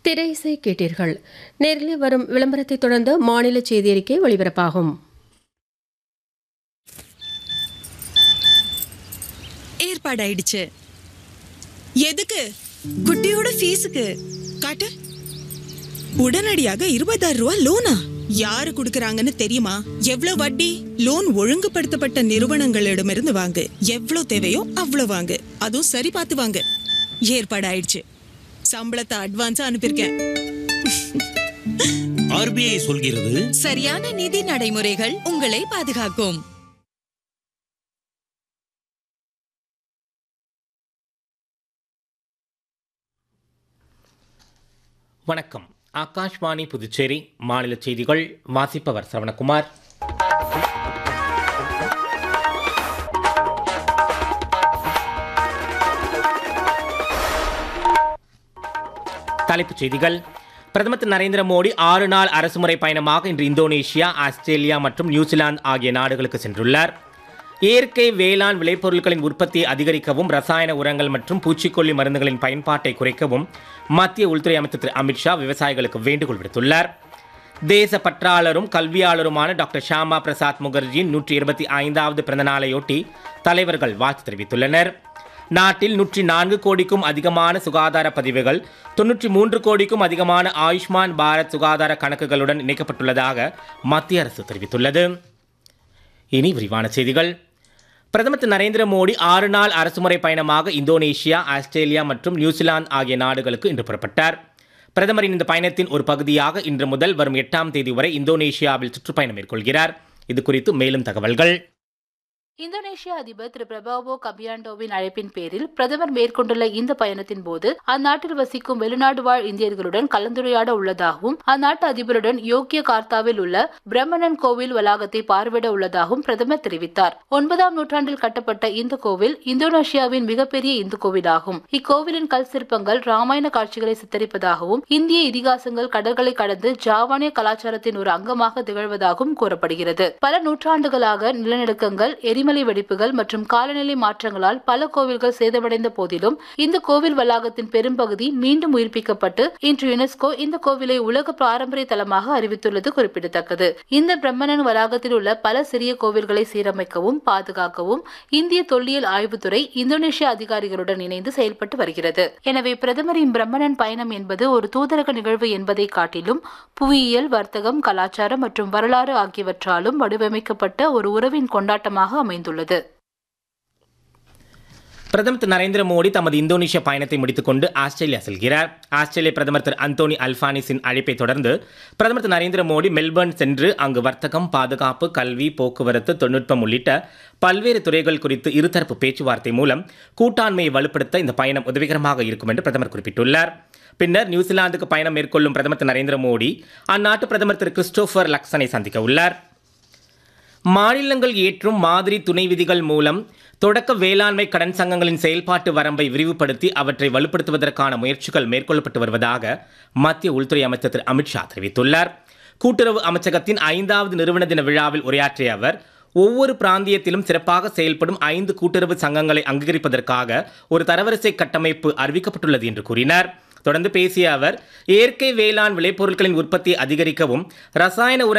திரை இசை கேட்டீர்கள் நேரில் வரும் விளம்பரத்தை தொடர்ந்து மாநில செய்தி அறிக்கை ஒளிபரப்பாகும் ஏற்பாடாயிடுச்சு எதுக்கு குட்டியோட ஃபீஸுக்கு காட்டு உடனடியாக இருபதாயிரம் ரூபாய் லோனா யாரு குடுக்கறாங்கன்னு தெரியுமா எவ்வளவு வட்டி லோன் ஒழுங்குபடுத்தப்பட்ட நிறுவனங்களிடமிருந்து வாங்கு எவ்வளவு தேவையோ அவ்வளவு வாங்கு அதுவும் சரி பார்த்து வாங்கு ஏற்பாடாயிடுச்சு சம்பளத்தை அட்வான்ஸா அனுப்பியிருக்கேன் ஆர்பிஐ சொல்கிறது சரியான நிதி நடைமுறைகள் உங்களை பாதுகாக்கும் வணக்கம் ஆகாஷ்வாணி புதுச்சேரி மாநில செய்திகள் வாசிப்பவர் சரவணகுமார் தலைப்புச் செய்திகள் பிரதமர் திரு நரேந்திர மோடி ஆறு நாள் அரசுமுறை பயணமாக இன்று இந்தோனேஷியா ஆஸ்திரேலியா மற்றும் நியூசிலாந்து ஆகிய நாடுகளுக்கு சென்றுள்ளார் இயற்கை வேளாண் விளைபொருட்களின் உற்பத்தியை அதிகரிக்கவும் ரசாயன உரங்கள் மற்றும் பூச்சிக்கொல்லி மருந்துகளின் பயன்பாட்டை குறைக்கவும் மத்திய உள்துறை அமைச்சர் திரு அமித்ஷா விவசாயிகளுக்கு வேண்டுகோள் விடுத்துள்ளார் தேச பற்றாளரும் கல்வியாளருமான டாக்டர் ஷியாமா பிரசாத் முகர்ஜியின் நூற்றி இருபத்தி ஐந்தாவது பிறந்த நாளையொட்டி தலைவர்கள் வாழ்த்து தெரிவித்துள்ளனர் நாட்டில் நூற்றி நான்கு கோடிக்கும் அதிகமான சுகாதார பதிவுகள் தொன்னூற்றி மூன்று கோடிக்கும் அதிகமான ஆயுஷ்மான் பாரத் சுகாதார கணக்குகளுடன் இணைக்கப்பட்டுள்ளதாக மத்திய அரசு தெரிவித்துள்ளது இனி விரிவான செய்திகள் பிரதமர் திரு நரேந்திர மோடி ஆறு நாள் அரசுமுறை பயணமாக இந்தோனேஷியா ஆஸ்திரேலியா மற்றும் நியூசிலாந்து ஆகிய நாடுகளுக்கு இன்று புறப்பட்டார் பிரதமரின் இந்த பயணத்தின் ஒரு பகுதியாக இன்று முதல் வரும் எட்டாம் தேதி வரை இந்தோனேஷியாவில் சுற்றுப்பயணம் மேற்கொள்கிறார் இது குறித்து மேலும் தகவல்கள் இந்தோனேஷிய அதிபர் திரு பிரபாவோ கபியாண்டோவின் அழைப்பின் பேரில் பிரதமர் மேற்கொண்டுள்ள இந்த பயணத்தின் போது அந்நாட்டில் வசிக்கும் வெளிநாடு வாழ் இந்தியர்களுடன் கலந்துரையாட உள்ளதாகவும் அந்நாட்டு அதிபருடன் யோக்கிய கார்த்தாவில் உள்ள பிரம்மணன் கோவில் வளாகத்தை பார்வையிட உள்ளதாகவும் பிரதமர் தெரிவித்தார் ஒன்பதாம் நூற்றாண்டில் கட்டப்பட்ட இந்த கோவில் இந்தோனேஷியாவின் மிகப்பெரிய இந்து கோவிலாகும் இக்கோவிலின் கல் சிற்பங்கள் ராமாயண காட்சிகளை சித்தரிப்பதாகவும் இந்திய இதிகாசங்கள் கடல்களை கடந்து ஜாவானிய கலாச்சாரத்தின் ஒரு அங்கமாக திகழ்வதாகவும் கூறப்படுகிறது பல நூற்றாண்டுகளாக நிலநடுக்கங்கள் எரிமலை வெடிப்புகள் மற்றும் காலநிலை மாற்றங்களால் பல கோவில்கள் சேதமடைந்த போதிலும் இந்த கோவில் வளாகத்தின் பெரும்பகுதி மீண்டும் உயிர்ப்பிக்கப்பட்டு இன்று யுனெஸ்கோ இந்த கோவிலை உலக பாரம்பரிய தலமாக அறிவித்துள்ளது குறிப்பிடத்தக்கது இந்த பிரம்மணன் வளாகத்தில் உள்ள பல சிறிய கோவில்களை சீரமைக்கவும் பாதுகாக்கவும் இந்திய தொல்லியல் ஆய்வுத்துறை இந்தோனேஷிய அதிகாரிகளுடன் இணைந்து செயல்பட்டு வருகிறது எனவே பிரதமரின் பிரம்மணன் பயணம் என்பது ஒரு தூதரக நிகழ்வு என்பதை காட்டிலும் புவியியல் வர்த்தகம் கலாச்சாரம் மற்றும் வரலாறு ஆகியவற்றாலும் வடிவமைக்கப்பட்ட ஒரு உறவின் கொண்டாட்டமாக அமைந்துள்ளது பிரதமர் திரு நரேந்திர மோடி தமது இந்தோனேஷிய பயணத்தை முடித்துக்கொண்டு ஆஸ்திரேலியா செல்கிறார் ஆஸ்திரேலிய பிரதமர் திரு அந்தோனி அல்பானிஸின் அழைப்பை தொடர்ந்து பிரதமர் திரு நரேந்திர மோடி மெல்பர்ன் சென்று அங்கு வர்த்தகம் பாதுகாப்பு கல்வி போக்குவரத்து தொழில்நுட்பம் உள்ளிட்ட பல்வேறு துறைகள் குறித்து இருதரப்பு பேச்சுவார்த்தை மூலம் கூட்டாண்மையை வலுப்படுத்த இந்த பயணம் உதவிகரமாக இருக்கும் என்று பிரதமர் குறிப்பிட்டுள்ளார் பின்னர் நியூசிலாந்துக்கு பயணம் மேற்கொள்ளும் பிரதமர் திரு நரேந்திர மோடி அந்நாட்டு பிரதமர் திரு கிறிஸ்டோபர் லக்சனை சந்திக்க உள்ளார் மாநிலங்கள் ஏற்றும் மாதிரி துணை விதிகள் மூலம் தொடக்க வேளாண்மை கடன் சங்கங்களின் செயல்பாட்டு வரம்பை விரிவுபடுத்தி அவற்றை வலுப்படுத்துவதற்கான முயற்சிகள் மேற்கொள்ளப்பட்டு வருவதாக மத்திய உள்துறை அமைச்சர் திரு அமித்ஷா தெரிவித்துள்ளார் கூட்டுறவு அமைச்சகத்தின் ஐந்தாவது நிறுவன தின விழாவில் உரையாற்றிய அவர் ஒவ்வொரு பிராந்தியத்திலும் சிறப்பாக செயல்படும் ஐந்து கூட்டுறவு சங்கங்களை அங்கீகரிப்பதற்காக ஒரு தரவரிசை கட்டமைப்பு அறிவிக்கப்பட்டுள்ளது என்று கூறினார் தொடர்ந்து பேசிய அவர் இயற்கை வேளாண் விளைபொருட்களின் உற்பத்தியை அதிகரிக்கவும் ரசாயன உர